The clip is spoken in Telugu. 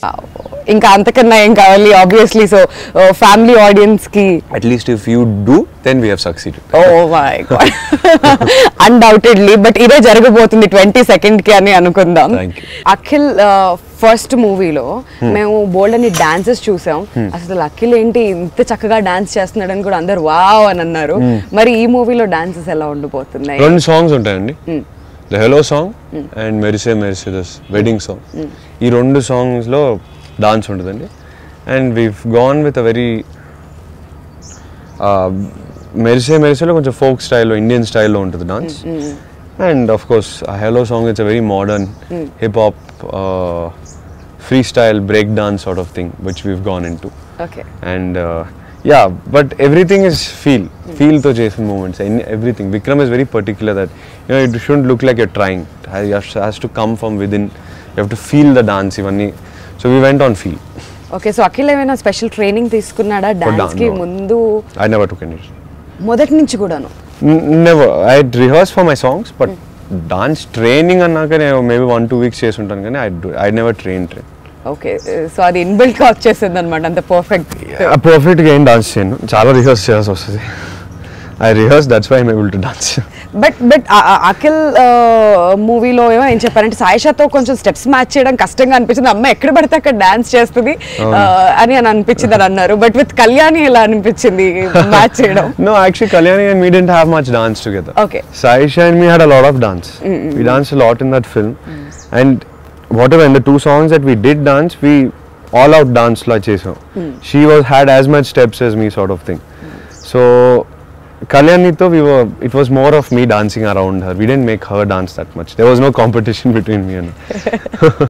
ఇంకా అంతకన్నా ఏం కావాలి ఆబ్వియస్లీ సో ఫ్యామిలీ ఆడియన్స్ కి At least if you do, then we have succeeded. Oh my god undoubtedly but ఇదే జరగబోతుంది ట్వంటీ సెకండ్ కి అని అనుకుందాం Thank you. అఖిల్ ఫస్ట్ మూవీలో మేము బోల్డ్ అని డాన్సెస్ చూసాం అసలు అఖిల్ ఏంటి ఇంత చక్కగా డాన్స్ చేస్తున్నాడని కూడా అందరు వావ్ అని అన్నారు మరి ఈ మూవీలో డాన్సెస్ ఎలా ఉండిపోతున్నాయి రెండు సాంగ్స్ ఉంటాయండి ద హెలో సాంగ్ అండ్ మెరిసే మెరిసే దస్ వెడ్డింగ్ సాంగ్ ఈ రెండు సాంగ్స్లో డాన్స్ ఉంటుందండి and we've gone with a very మెరిసే మెరిసేలో కొంచెం ఫోక్ స్టైల్లో ఇండియన్ స్టైల్లో ఉంటుంది డాన్స్ అండ్ ఆఫ్ కోర్స్ ఆ hello song it's a very modern hip hop free style break dance sort of thing which we've gone into okay and yeah but everything is feel ఫీల్తో చేసిన movements everything Vikram is very particular that you know it should look like a trying has to come from విద్ within you have to feel the dance ఇవన్నీ so we went on feel okay so Akhil ఏమైనా స్పెషల్ ట్రైనింగ్ తీసుకున్నాడా డాన్స్ కి no. ముందు ఐ నెవర్ టుక్ ఎనీ మొదటి నుంచి కూడాను never I rehearse for my songs but dance training అన్నాక నేను మేబీ వన్ టూ వీక్స్ చేసి ఉంటాను కానీ I I never train train okay so అది ఇన్బిల్ట్ గా వచ్చేసింది అనమాట అంత పర్ఫెక్ట్ పర్ఫెక్ట్గా ఏం డాన్స్ చేయను చాలా రిహర్స్ చేయాల్సి వస్తుంది I rehearse that's why I'm able to dance but but Akhil మూవీలో ఏమో ఏం చెప్పారంటే సాయిషాతో కొంచెం స్టెప్స్ మ్యాచ్ చేయడం కష్టంగా అనిపించింది అమ్మ ఎక్కడ పడితే అక్కడ డాన్స్ చేస్తుంది ఆ, అని అని అనిపించింది అని అన్నారు బట్ విత్ కళ్యాణి ఎలా అనిపించింది మ్యాచ్ చేయడం No, actually, Kalyani and me didn't have much dance together. Okay. Saisha and me had a lot of dance. We danced a lot in that film. And whatever, in the two songs that we did dance, we all out danced like chesam. She was had as much steps as me, sort of thing. So, Kalyani, though, we were, it was more of me dancing around her. We didn't make her dance that much. There was no competition between me and her.